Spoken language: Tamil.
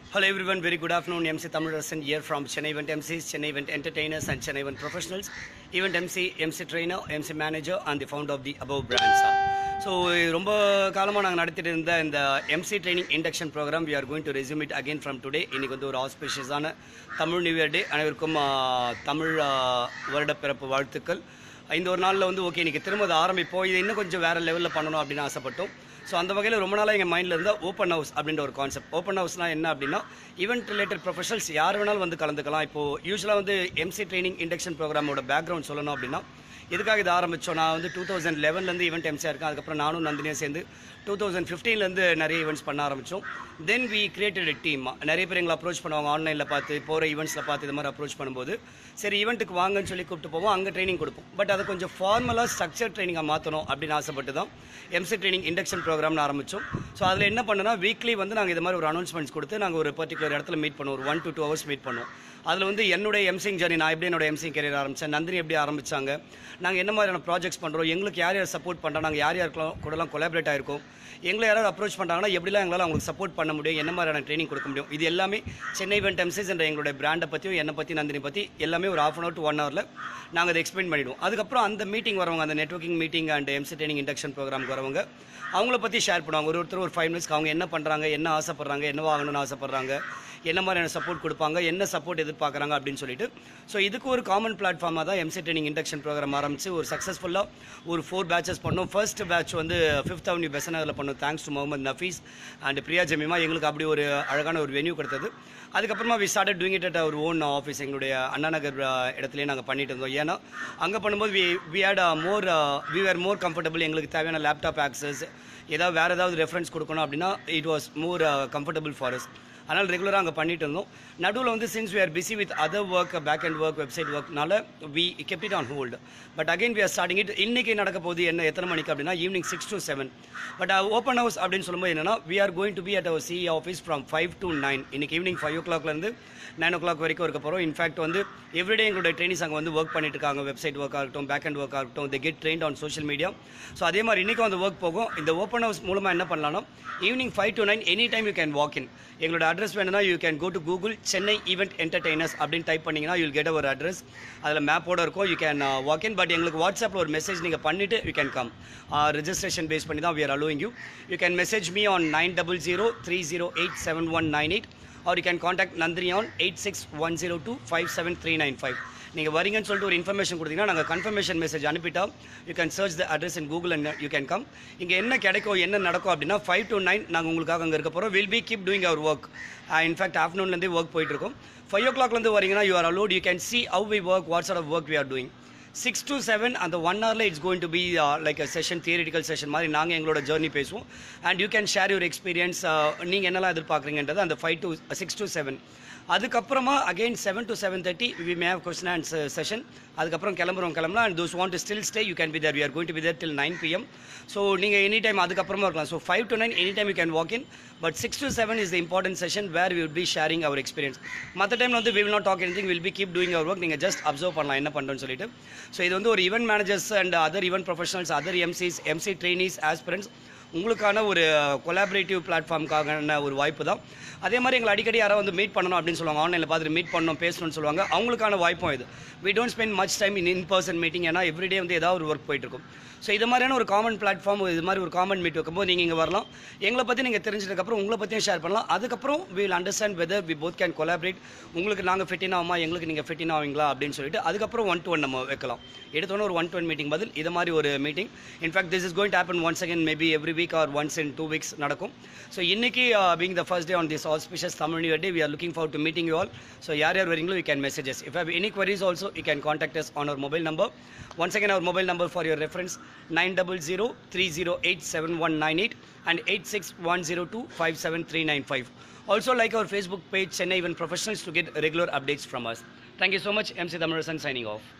Hello everyone, very good afternoon. MC Tamilarasan here from Chennai Event MCs, Chennai Event Entertainers and Chennai Event Professionals. Event MC, MC Trainer, MC Manager and the founder of the above brands. So ரொம்ப காலமாக நாங்கள் நடத்திட்டு இருந்த இந்த MC training induction programme we are going to resume it again from today இன்னைக்கு வந்து ஒரு ஆஸ்பிஷியஸான தமிழ் நியூ இயர் டே அனைவருக்கும் ஆ, தமிழ் ஆ, வருடப்பிறப்பு வாழ்த்துக்கள் இந்த ஒரு நாளில் வந்து ஓகே இன்னைக்கு திரும்ப அதை ஆரம்பிப்போம் இது இன்னும் கொஞ்சம் வேறு லெவலில் பண்ணணும் அப்படின்னு ஆசைப்பட்டோம் ஸோ அந்த வகையில் ரொம்ப நாளாக எங்கள் மைண்டில் இருந்தால் ஓப்பன் ஹவுஸ் அப்படின்ற ஒரு கான்செப்ட் ஓப்பன் ஹவுஸ்னால் என்ன அப்படின்னா ஈவெண்ட் ரிலேட்டட் ப்ரொஃபஷனல்ஸ் யார் வேணாலும் வந்து கலந்துக்கலாம் இப்போது யூஸ்வலாக வந்து எம்சி ட்ரைனிங் இண்டக்ஷன் ப்ரோக்ராமோட பேக்ரவுண்ட் சொல்லணும் அப்படின்னா எதுக்காக இது ஆரம்பித்தோம் நான் வந்து டூ தௌசண்ட் லெவன்லேருந்து ஈவெண்ட் எம்சியாக இருக்கேன் அதுக்கப்புறம் நானும் நந்தினியும் சேர்ந்து டூ தௌசண்ட் ஃபிஃப்டீன்லேருந்து நிறைய ஈவெண்ட்ஸ் பண்ண ஆரம்பித்தோம் தென் வி கிரியேட்டட் டீம் நிறைய பேர் எங்களை அப்ரோச் பண்ணுவாங்க ஆன்லைனில் பார்த்து போகிற ஈவெண்ட்ஸில் பார்த்து இது மாதிரி அப்ரோச் பண்ணும்போது சரி ஈவெண்ட்டுக்கு வாங்கன்னு சொல்லி கூப்பிட்டு போவோம் அங்கே ட்ரைனிங் கொடுப்போம் பட் அதை கொஞ்சம் ஃபார்மலாக ஸ்ட்ரக்சர் ட்ரைனிங்காக மாற்றணும் அப்படின்னு ஆசைப்பட்டு தான் எம்சி ட்ரைனிங் இண்டக்ஷன் ப்ரோக்ராம்னு ஆரம்பித்தோம் ஸோ அதில் என்ன பண்ணனா வீக்லி வந்து நாங்கள் இது மாதிரி ஒரு அனௌன்ஸ்மெண்ட்ஸ் கொடுத்து நாங்கள் ஒரு பர்டிகுலர் இடத்துல மீட் பண்ணுவோம் ஒரு one to two hours meet பண்ணுவோம் அதில் வந்து என்னுடைய எம்சிங் ஜர்னி நான் எப்படி என்னோட எம்சிங் கரியர் ஆரம்பித்தேன் நந்தினி எப்படி ஆரம்பிச்சாங்க நாங்கள் என்ன மாதிரியான ப்ராஜெக்ட்ஸ் பண்ணுறோம் எங்களுக்கு யார் யார் சப்போர்ட் பண்ணுறோம் நாங்கள் யார் யாருக்கெல்லாம் கூடலாம் கொலாபரேட் ஆயிருக்கோம் எங்களை யாராவது அப்ரோச் பண்ணுறாங்கன்னா எப்படிலாம் எங்களால் அவங்களுக்கு சப்போர்ட் பண்ண முடியும் என்ன மாதிரியான ட்ரைனிங் கொடுக்க முடியும் இது எல்லாமே சென்னை வெண்ட் எம்சிஸ் என்ற எங்களுடைய பிராண்டை பற்றியும் என்னை பற்றி நந்தினி பற்றி எல்லாமே ஒரு half an hour to one ஹவரில் நாங்கள் அதை எக்ஸ்பிளைன் பண்ணிடுவோம் அதுக்கப்புறம் அந்த மீட்டிங் வரவங்க அந்த networking meeting and MC training induction ப்ரோக்ராம்க்கு வரவங்க அவங்கள பற்றி ஷேர் பண்ணுவாங்க ஒரு ஒருத்தர் ஒரு ஃபைவ் மினிட்ஸ்க்கு அவங்க என்ன பண்ணுறாங்க என்ன ஆசைப்படுறாங்க என்ன வாங்கணும்னு ஆசைப்படுறாங்க என்ன மாதிரியான சப்போர்ட் கொடுப்பாங்க என்ன சப்போர்ட் எதிர்பார்க்குறாங்க அப்படின்னு சொல்லிட்டு ஸோ இதுக்கு ஒரு காமன் பிளாட்ஃபார்மாக தான் எம்சி ட்ரைனிங் இண்டக்ஷன் ப்ரோக்ராம் ஆரம்பிச்சு ஒரு சக்ஸஸ்ஃபுல்லாக ஒரு ஃபோர் பேட்சஸ் பண்ணோம் ஃபர்ஸ்ட் பேட்ச் வந்து ஃபிஃப்த் அவென்யூ பெசனரில் பண்ணோம் thanks to Mohammed Nafees and Priya Jemima எங்களுக்கு அப்படி ஒரு அழகான ஒரு வென்யூ கொடுத்தது அதுக்கப்புறமா we started doing it at our own office எங்களுடைய அண்ணா நகர் அஹ், இடத்துலயே நாங்கள் பண்ணிட்டு இருந்தோம் ஏன்னா அங்கே பண்ணும்போது we we had more we are more comfortable எங்களுக்கு தேவையான லேப்டாப் ஆக்சஸ் ஏதாவது வேறு ஏதாவது ரெஃபரன்ஸ் கொடுக்கணும் அப்படின்னா it was more comfortable for us அதனால் ரெகுலராக அங்கே பண்ணிட்டு இருந்தோம் நடுவில் வந்து since we are busy with other work back and work website ஒர்க்னால we kept it on hold but again we are starting it இன்னைக்கு நடக்க போகுது என்ன எத்தனை மணிக்கு அப்படின்னா evening six to seven but open house அப்படின்னு சொல்லும்போது என்னன்னா we are going to be at our CE office from five to nine இன்னைக்கு ஈவினிங் ஃபைவ் ஓ கிளாக்லேருந்து நைன் ஓ கிளாக் வரைக்கும் இருக்க போகிறோம் இன்ஃபேக்ட் வந்து எவ்ரிடே எங்களுடைய ட்ரைனிஸ் அங்கே வந்து ஒர்க் பண்ணிட்டு இருக்காங்க வெப்சைட் ஒர்க்காக இருக்கட்டும் பேக் அண்ட் ஒர்க்காக இருக்கட்டும் they get trained on social media so அதே மாதிரி இன்றைக்கும் அந்த ஒர்க் போகும் இந்த ஓப்பன் ஹவுஸ் மூலமாக என்ன பண்ணலாம்னா evening five to nine any time you can walk in எங்களோட அட்ரஸ் வேணும்னா you can go to Google Chennai event entertainers அப்படின்னு டைப் பண்ணீங்கன்னா யூல் கெட் அவர் அட்ரஸ் அதில் மேப்போட இருக்கும் you can walk in but எங்களுக்கு வாட்ஸ்அப்பில் ஒரு மெசேஜ் நீங்கள் பண்ணிவிட்டு you can come registration base பண்ணி தான் we are allowing you you can message me on nine double zero three zero eight seven one nine eight or you can contact Nandini on eight six one zero two five seven three nine five நீங்கள் வரீங்கன்னு சொல்லிட்டு ஒரு இன்ஃபர்மேஷன் கொடுத்தீங்கன்னா நாங்கள் கன்ஃபர்மேஷன் மெசேஜ் அனுப்பிட்டா you can search the address in Google and you can come இங்கே என்ன கிடைக்கும் என்ன நடக்கும் அப்படின்னா ஃபைவ் to நைன் நாங்கள் உங்களுக்காக அங்கே இருக்க போகிறோம் will be keep doing our work in fact ஆஃப்டர்நூன்லேருந்தே ஒர்க் போயிட்டு இருக்கோம் ஃபைவ் ஓ கிளாக்லேருந்து வரீங்கன்னா you are allowed you can see how we work what sort of work we are doing six to seven அந்த ஒன் ஹவரில் it's going to be like a session theoretical session மாதிரி நாங்கள் எங்களோட ஜர்னி பேசுவோம் and you can share your experience நீங்கள் என்னெல்லாம் எதிர்பார்க்குறீங்கன்றது அந்த five to six to seven அதுக்கப்புறமா again seven to seven thirty we may have question and session அதுக்கப்புறம் கிளம்புறோம் கிளம்பலாம் and those want to still stay you can be there we are going to be there till nine PM so நீங்கள் எனி டைம் அதுக்கப்புறமா இருக்கலாம் so five to nine any time you can walk in but six to seven is the important session where we will be sharing our experience மற்ற டைமில் வந்து we will not talk anything will be keep doing our work நீங்கள் ஜஸ்ட் அப்சர்வ் பண்ணலாம் என்ன பண்ணுறோன்னு சொல்லிட்டு ஸோ இது வந்து ஒரு event managers and other event professionals other MCs MC trainees aspirants உங்களுக்கான ஒரு கொலாபரேட்டிவ் பிளாட்ஃபார்முக்கான ஒரு வாய்ப்பு தான் அதே மாதிரி எங்களை அடிக்கடி யாராவது வந்து மீட் பண்ணணும் அப்படின்னு சொல்லுவாங்க ஆன்லைனில் பார்த்துட்டு மீட் பண்ணணும் பேசணும்னு சொல்லுவாங்க அவங்களுக்கான வாய்ப்பும் இது we don't spend much time in in person meeting ஏன்னா எவ்ரிடே வந்து ஏதாவது ஒரு ஒர்க் போயிட்டு இருக்கும் ஸோ இது மாதிரியான ஒரு காமன் பிளாட்ஃபார்ம் இது மாதிரி ஒரு காமன் மீட் வைக்கும்போது நீங்கள் இங்கே வரலாம் எங்களை பற்றி நீங்கள் தெரிஞ்சதுக்கப்புறம் உங்களை பற்றியும் ஷேர் பண்ணலாம் அதுக்கப்புறம் will understand whether we both can collaborate உங்களுக்கு நாங்கள் ஃபிட்டின் ஆகுமா எங்களுக்கு நீங்கள் ஃபிட்டின் ஆவீங்களா அப்படின்னு சொல்லிட்டு அதுக்கப்புறம் ஒன் டு ஒன் நம்ம வைக்கலாம் எடுத்தோன்னே ஒரு ஒன் டு ஒன் மீட்டிங் பதில் இது மாதிரி ஒரு meeting in fact this is going to happen once again maybe every week or once in two weeks நடக்கும் ஸோ இன்னைக்கு being the first day on this auspicious Tamil new day we are looking for to meeting you all so யார் யார் வரீங்களோ you can messages if have any queries also you can contact us on our mobile number once again our mobile number for your reference 9003087198 and 86102573995 also like our facebook page chennai even professionals to get regular updates from us thank you so much mc tamarasan signing off